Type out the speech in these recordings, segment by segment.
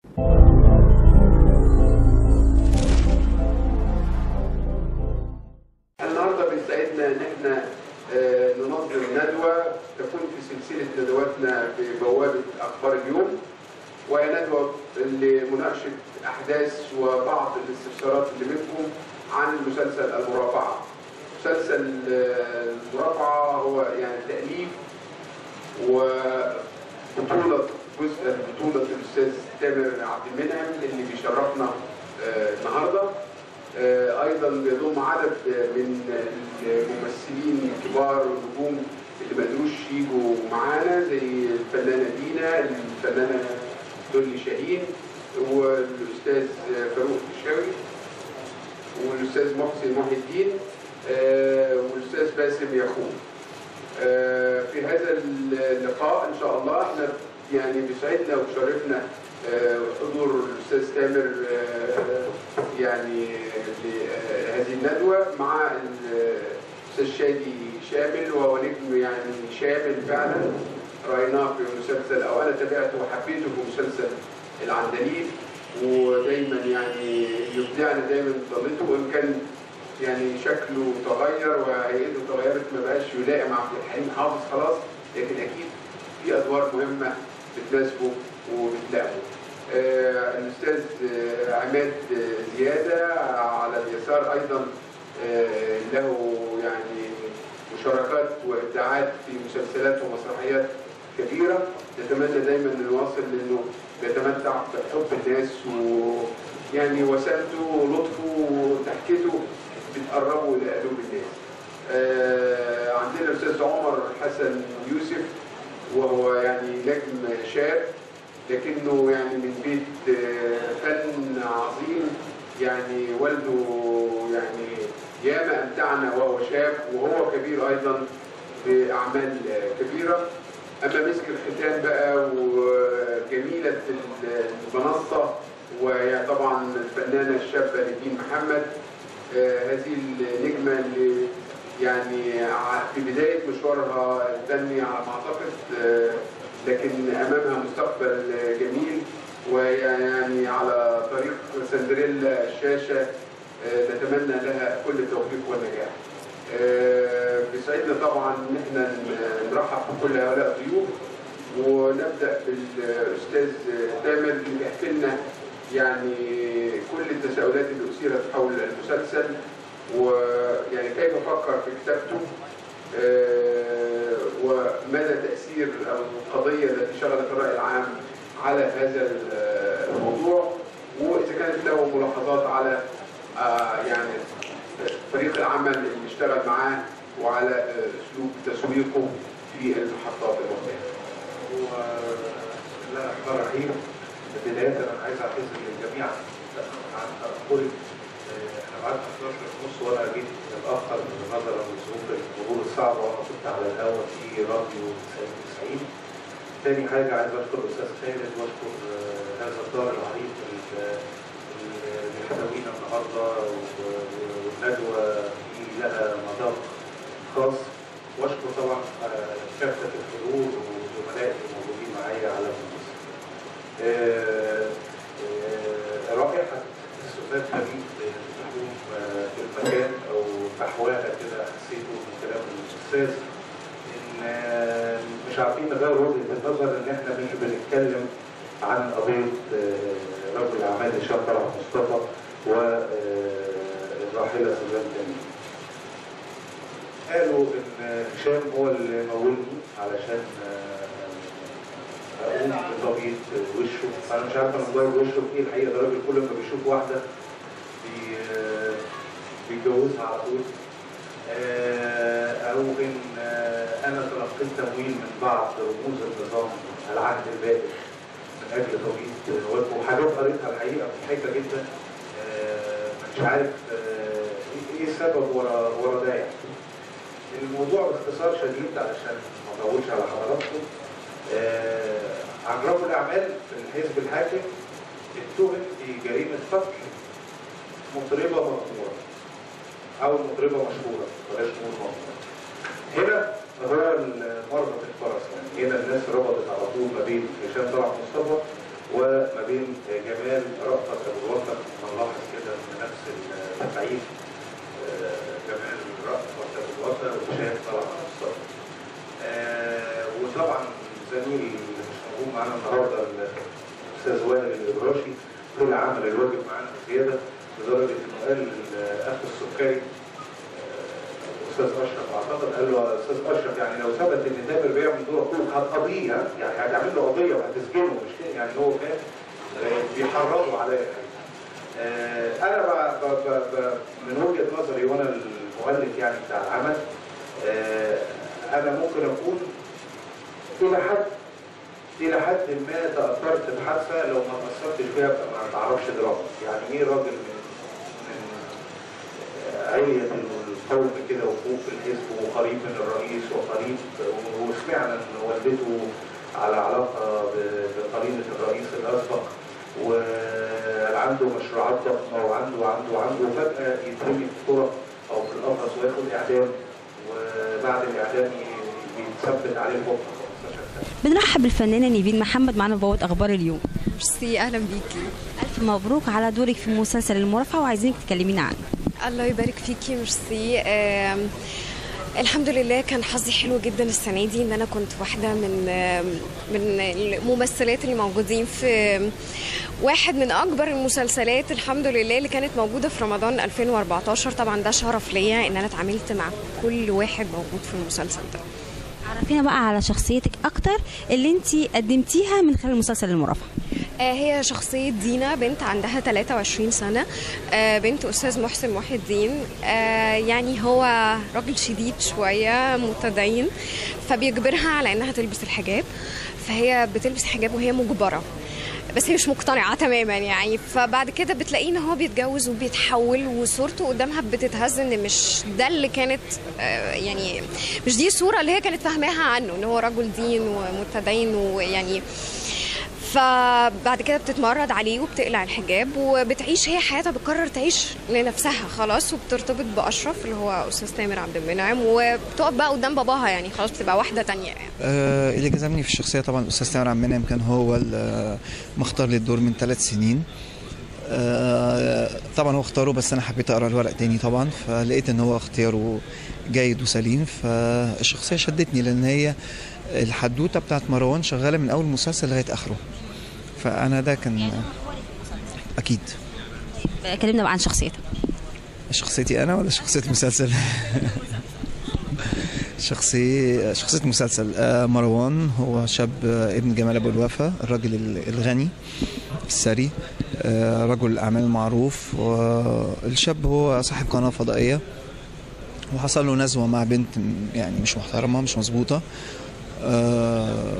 النهارده بيسعدنا ان احنا آه، ننظم ندوه تكون في سلسله ندواتنا في بوابه اخبار اليوم وهي ندوه لمناقشه احداث وبعض الاستفسارات اللي منكم عن مسلسل المرافعه. مسلسل آه، المرافعه هو يعني تاليف وبطوله جزء بطوله الاستاذ تامر عبد المنعم اللي بيشرفنا آه، النهارده. آه، ايضا بيضم عدد من الممثلين الكبار والنجوم اللي ما قدروش يجوا معانا زي الفنانه دينا الفنانه دولي شاهين والاستاذ فاروق الفيشاوي والاستاذ محسن محي الدين آه، والاستاذ باسم ياخوم آه، في هذا اللقاء ان شاء الله احنا يعني بيسعدنا وشرفنا آه، حضور الاستاذ تامر آه، يعني لهذه الندوه مع الاستاذ شادي شامل وهو نجم يعني شامل فعلا رايناه في مسلسل او انا تابعته وحبيته في مسلسل العندليب ودايما يعني يبدعنا دايما بطلته وان كان يعني شكله تغير وهيئته تغيرت ما بقاش يلائم عبد الحليم حافظ خلاص لكن اكيد في ادوار مهمه بتناسبه وبتلائمه. آه الاستاذ آه عماد آه، زياده على اليسار ايضا آه له يعني مشاركات وابداعات في مسلسلات ومسرحيات كبيره نتمنى دايما ان نواصل لانه بيتمتع بحب الناس ويعني وسامته ولطفه وضحكته بتقربه لقلوب الناس. آه عندنا الاستاذ عمر حسن يوسف وهو يعني نجم شاب لكنه يعني من بيت آه، فن عظيم يعني والده يعني ياما امتعنا وهو شاب وهو كبير ايضا باعمال آه، كبيره اما مسك الختام بقى وجميله المنصه وهي طبعا الفنانه الشابه نيفين محمد آه، هذه النجمه اللي يعني ع- في بدايه مشوارها الفني على ما اعتقد آه، لكن امامها مستقبل آه، جميل ويعني على طريق سندريلا الشاشه آه، نتمنى لها كل التوفيق والنجاح. آه، بيسعدنا طبعا ان احنا ن- نرحب بكل هؤلاء الضيوف ونبدا بالاستاذ تامر اللي بيحكي لنا يعني كل التساؤلات اللي اثيرت حول المسلسل ويعني كيف فكر في كتابته آه، ومدى تاثير او القضيه التي شغلت الراي العام على هذا الموضوع واذا كانت له ملاحظات على آه، يعني فريق العمل اللي اشتغل معاه وعلى آه، اسلوب تسويقه في المحطات المختلفه. بسم الله الرحمن الرحيم بداية أنا عايز أعتذر للجميع عن تأخري آه، إحنا بعدنا 11 ونص وأنا جيت متأخر نظرا لظروف المرور الصعبة وأنا كنت على الهواء في راديو 90 تاني حاجة عايز أشكر الأستاذ خالد وأشكر آه، هذا الدار العريق ال- اللي يحتوينا النهاردة و- و- والندوة في لها مذاق خاص واشكر طبعا آه، كافه الحضور وزملائي الموجودين معايا على المنصه. آه، آه، رائحه السودان خليج تحوم آه، في المكان او فحواها كده حسيته من كلام الاستاذ ان آه، مش عارفين نغير وجهه النظر ان احنا مش بنتكلم عن قضيه آه، رجل الاعمال هشام طلعت مصطفى والراحله سوزان تاني. قالوا ان هشام هو اللي مولني علشان آه، اقوم بتبييض وشه انا مش عارف انا مغير وشه في ايه الحقيقه ده راجل كل ما بيشوف واحده بي آه، بيتجوزها على طول آه، او ان آه، انا تلقيت تمويل من بعض رموز النظام العهد البائد من اجل تبييض وجهه وحاجات قريتها الحقيقه مضحكه جدا آه، مش عارف آه، ايه إيه السبب ورا ورا ده يعني الموضوع باختصار شديد علشان ما اطولش على حضراتكم آه، عن رجل اعمال في الحزب الحاكم اتهم في جريمه قتل مطربه مغموره او مطربه مشهوره بلاش نقول مغموره هنا هو مربط الفرس يعني هنا الناس ربطت على طول ما بين هشام طلعت مصطفى وما بين جمال رأفت ابو الوطن نلاحظ كده ان نفس التفعيل آه، جمال رأفت ابو الوطن وشاهد طلع مصطفى آه، وطبعا زميل اللي مش موجود معانا النهارده الاستاذ وائل الابراشي كل عمل الواجب معانا زياده لدرجه انه قال الاخ السكري استاذ اشرف اعتقد قال له يا استاذ اشرف يعني لو ثبت ان تامر بيعمل دور اخوك هتقضيه ها؟ يعني هتعمل له قضيه وهتسجنه مش كده يعني هو كان آه، بيحرضوا عليا آه، انا ب- ب- ب- ب- من وجهه نظري وانا المؤلف يعني بتاع العمل آه، انا ممكن اكون الى حد الى حد ما تاثرت بحادثه لو ما تاثرتش بيها أبقى ما بعرفش دراما يعني ايه راجل من من علية القوم كده وفوق في الحزب وقريب من الرئيس وقريب وسمعنا ان والدته على علاقه ب- بقريبه الرئيس الاسبق وعنده مشروعات ضخمه وعنده وعنده وعنده وفجاه يترمي في الطرق او في القفص وياخد اعدام وبعد الاعدام ي- يتثبت عليه الحكم 15 سنه بنرحب بالفنانه نيفين محمد معانا في بوابه اخبار اليوم ميرسي اهلا بيكي الف مبروك على دورك في مسلسل المرافعه وعايزينك تكلمينا عنه الله يبارك فيكي ميرسي آم، الحمد لله كان حظي حلو جدا السنه دي ان انا كنت واحده من آم، من الممثلات اللي موجودين في واحد من اكبر المسلسلات الحمد لله اللي كانت موجوده في رمضان 2014 طبعا ده شرف ليا ان انا اتعاملت مع كل واحد موجود في المسلسل ده عرفينا بقى على شخصيتك اكتر اللي انت قدمتيها من خلال مسلسل المرافعه آه، هي شخصية دينا بنت عندها 23 سنة آه، بنت أستاذ محسن محي الدين آه، يعني هو راجل شديد شوية متدين فبيجبرها على إنها تلبس الحجاب فهي بتلبس حجاب وهي مجبرة بس هي مش مقتنعة تماما يعني فبعد كده بتلاقيه ان هو بيتجوز وبيتحول وصورته قدامها بتتهز ان مش ده اللي كانت آه، يعني مش دي الصورة اللي هي كانت فاهماها عنه ان هو رجل دين ومتدين ويعني فبعد كده بتتمرد عليه وبتقلع الحجاب وبتعيش هي حياتها بتقرر تعيش لنفسها خلاص وبترتبط باشرف اللي هو استاذ تامر عبد المنعم وبتقف بقى قدام باباها يعني خلاص بتبقى واحده تانية يعني آه، اللي جذبني في الشخصية طبعا الأستاذ تامر عبد المنعم كان هو ال- مختار للدور من ثلاث سنين آه، طبعا هو اختاره بس أنا حبيت أقرأ الورق تاني طبعا فلقيت إن هو اختياره جيد وسليم فالشخصية شدتني لأن هي الحدوتة بتاعت مروان شغالة من أول مسلسل لغاية آخره فأنا ده كان أكيد آه، كلمنا بقى عن شخصيتك شخصيتي انا ولا شخصيه مسلسل شخصية شخصية مسلسل آه، مروان هو شاب آه، ابن جمال أبو الوفا الراجل ال- الغني الثري آه، رجل أعمال معروف والشاب هو صاحب قناة فضائية وحصل له نزوة مع بنت م- يعني مش محترمة مش مظبوطة آه،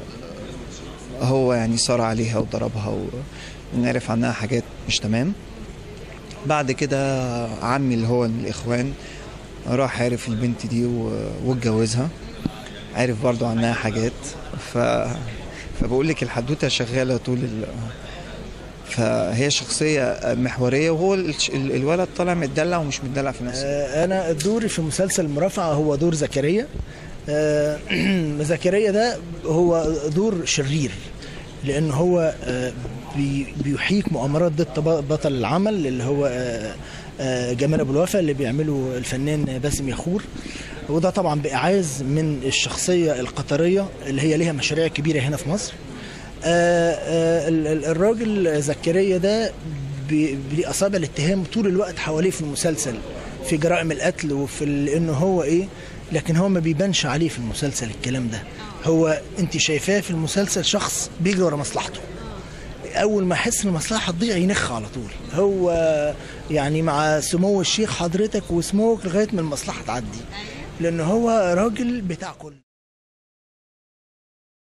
هو يعني صار عليها وضربها ونعرف عنها حاجات مش تمام بعد كده عمي اللي هو من الإخوان راح عرف البنت دي و- واتجوزها عرف برضو عنها حاجات ف... فبقول لك الحدوته شغاله طول ال... فهي شخصيه محوريه وهو ال- ال- الولد طالع متدلع ومش متدلع في نفسه آه، انا دوري في مسلسل المرافعه هو دور زكريا آه، زكريا ده هو دور شرير لان هو آه، بي- بيحيك مؤامرات ضد طب- بطل العمل اللي هو آه، آه، جمال ابو الوفا اللي بيعمله الفنان باسم يخور وده طبعا باعاز من الشخصيه القطريه اللي هي ليها مشاريع كبيره هنا في مصر آه، آه، ال- ال- الراجل زكريا ده بي- ليه اصابع الاتهام طول الوقت حواليه في المسلسل في جرائم القتل وفي ال- انه هو ايه لكن هو ما بيبانش عليه في المسلسل الكلام ده هو انت شايفاه في المسلسل شخص بيجري ورا مصلحته اول ما يحس ان المصلحه تضيع ينخ على طول هو يعني مع سمو الشيخ حضرتك وسموك لغايه ما المصلحه تعدي لان هو راجل بتاع كل